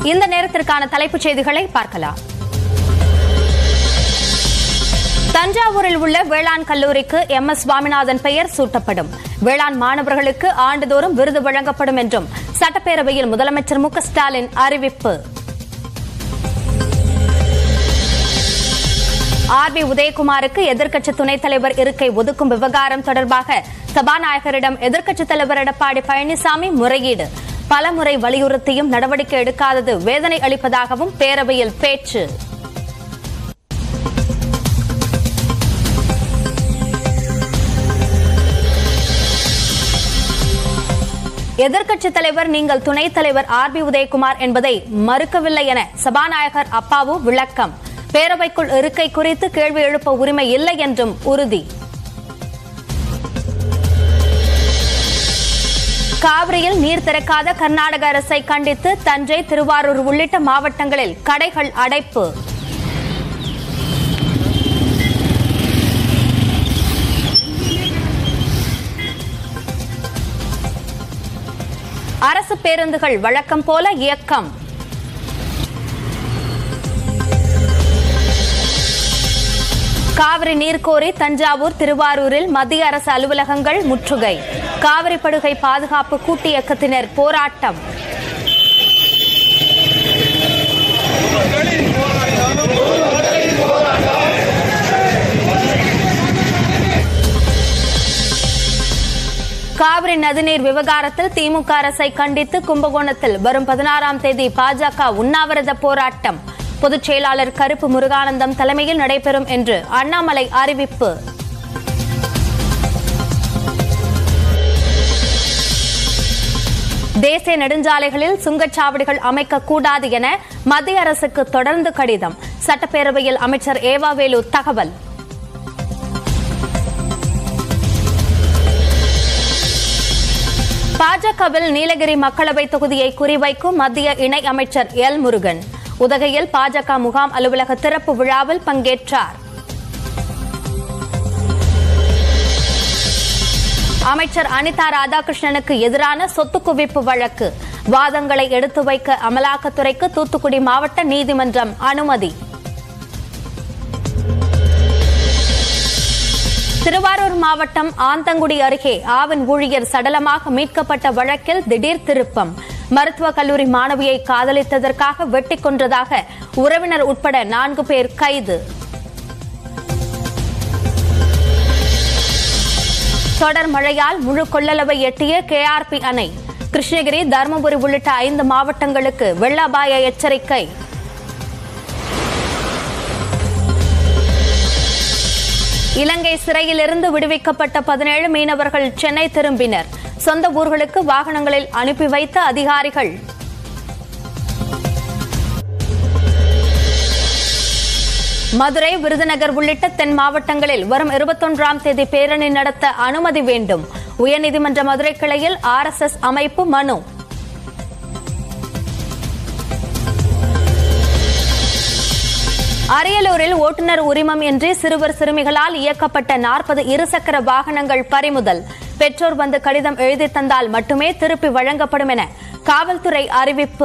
இந்த நேரத்திற்கான தலைப்புச் செய்திகளை பார்க்கலாம் தஞ்சாவூரில் உள்ள வேளாண் கல்லூரிக்கு எம் எஸ் சுவாமிநாதன் பெயர் சூட்டப்படும் வேளாண் மாணவர்களுக்கு ஆண்டுதோறும் விருது வழங்கப்படும் என்றும் சட்டப்பேரவையில் முதலமைச்சர் மு க ஸ்டாலின் அறிவிப்பு ஆர் பி உதயகுமாருக்கு எதிர்க்கட்சி துணைத் தலைவர் இருக்கை ஒதுக்கும் விவகாரம் தொடர்பாக சபாநாயகரிடம் எதிர்க்கட்சித் தலைவர் எடப்பாடி பழனிசாமி முறையீடு பலமுறை வலியுறுத்தியும் நடவடிக்கை எடுக்காதது வேதனை அளிப்பதாகவும் பேரவையில் பேச்சு எதிர்க்கட்சித் தலைவர் நீங்கள் துணைத் தலைவர் ஆர் பி உதயகுமார் என்பதை மறுக்கவில்லை என சபாநாயகர் அப்பாவு விளக்கம் பேரவைக்குள் இருக்கை குறித்து கேள்வி எழுப்ப உரிமை இல்லை என்றும் உறுதி காவிரியில் நீர் திறக்காத கர்நாடக அரசை கண்டித்து தஞ்சை திருவாரூர் உள்ளிட்ட மாவட்டங்களில் கடைகள் அடைப்பு அரசு பேருந்துகள் வழக்கம் போல இயக்கம் காவிரி நீர் கோரி தஞ்சாவூர் திருவாரூரில் மத்திய அரசு அலுவலகங்கள் முற்றுகை காவிரி படுகை பாதுகாப்பு கூட்டு இயக்கத்தினர் போராட்டம் காவிரி நதிநீர் விவகாரத்தில் திமுக அரசை கண்டித்து கும்பகோணத்தில் வரும் பதினாறாம் தேதி பாஜக உண்ணாவிரத போராட்டம் பொதுச் செயலாளர் கருப்பு முருகானந்தம் தலைமையில் நடைபெறும் என்று அண்ணாமலை அறிவிப்பு தேசிய நெடுஞ்சாலைகளில் சுங்கச்சாவடிகள் அமைக்கக்கூடாது என மத்திய அரசுக்கு தொடர்ந்து கடிதம் சட்டப்பேரவையில் அமைச்சர் ஏவாவேலு தகவல் பாஜகவில் நீலகிரி மக்களவை தொகுதியை குறிவைக்கும் மத்திய இணை அமைச்சர் எல் முருகன் உதகையில் பாஜக முகாம் அலுவலக திறப்பு விழாவில் பங்கேற்றார் அமைச்சர் அனிதா ராதாகிருஷ்ணனுக்கு எதிரான சொத்து குவிப்பு வழக்கு வாதங்களை எடுத்து வைக்க அமலாக்கத்துறைக்கு தூத்துக்குடி மாவட்ட நீதிமன்றம் அனுமதி திருவாரூர் மாவட்டம் ஆந்தங்குடி அருகே ஆவின் ஊழியர் சடலமாக மீட்கப்பட்ட வழக்கில் திடீர் திருப்பம் மருத்துவக் கல்லூரி மாணவியை காதலித்ததற்காக வெட்டிக் கொன்றதாக உறவினர் உட்பட நான்கு பேர் கைது தொடர் மழையால் முழு கொள்ளளவை எட்டிய கேஆர்பி அணை கிருஷ்ணகிரி தருமபுரி உள்ளிட்ட ஐந்து மாவட்டங்களுக்கு வெள்ள அபாய எச்சரிக்கை இலங்கை சிறையிலிருந்து விடுவிக்கப்பட்ட பதினேழு மீனவர்கள் சென்னை திரும்பினர் சொந்த ஊர்களுக்கு வாகனங்களில் அனுப்பி வைத்த அதிகாரிகள் மதுரை விருதுநகர் உள்ளிட்ட தென் மாவட்டங்களில் வரும் இருபத்தொன்றாம் தேதி பேரணி நடத்த அனுமதி வேண்டும் உயர்நீதிமன்ற மதுரை கிளையில் ஆர் எஸ் எஸ் அமைப்பு மனு அரியலூரில் ஓட்டுநர் உரிமம் இன்றி சிறுவர் சிறுமிகளால் இயக்கப்பட்ட நாற்பது இருசக்கர வாகனங்கள் பறிமுதல் பெற்றோர் வந்து கடிதம் எழுதி தந்தால் மட்டுமே திருப்பி வழங்கப்படும் என காவல்துறை அறிவிப்பு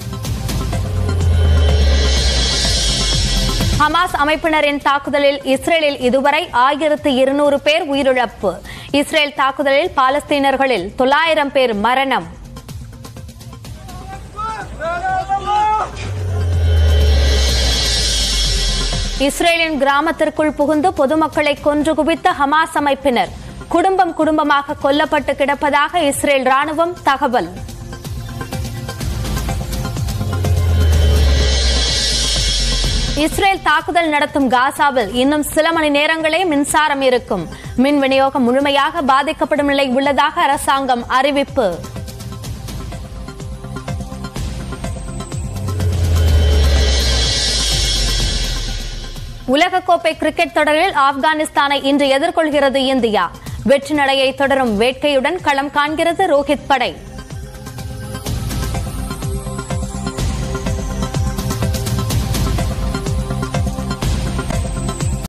ஹமாஸ் அமைப்பினரின் தாக்குதலில் இஸ்ரேலில் இதுவரை ஆயிரத்து இருநூறு பேர் உயிரிழப்பு இஸ்ரேல் தாக்குதலில் பாலஸ்தீனர்களில் தொள்ளாயிரம் பேர் மரணம் இஸ்ரேலின் கிராமத்திற்குள் புகுந்து பொதுமக்களை கொன்று குவித்த ஹமாஸ் அமைப்பினர் குடும்பம் குடும்பமாக கொல்லப்பட்டு கிடப்பதாக இஸ்ரேல் ராணுவம் தகவல் இஸ்ரேல் தாக்குதல் நடத்தும் காசாவில் இன்னும் சில மணி நேரங்களே மின்சாரம் இருக்கும் மின் விநியோகம் முழுமையாக பாதிக்கப்படும் நிலை உள்ளதாக அரசாங்கம் அறிவிப்பு உலகக்கோப்பை கிரிக்கெட் தொடரில் ஆப்கானிஸ்தானை இன்று எதிர்கொள்கிறது இந்தியா வெற்றி நடையை தொடரும் வேட்கையுடன் களம் காண்கிறது ரோஹித் படை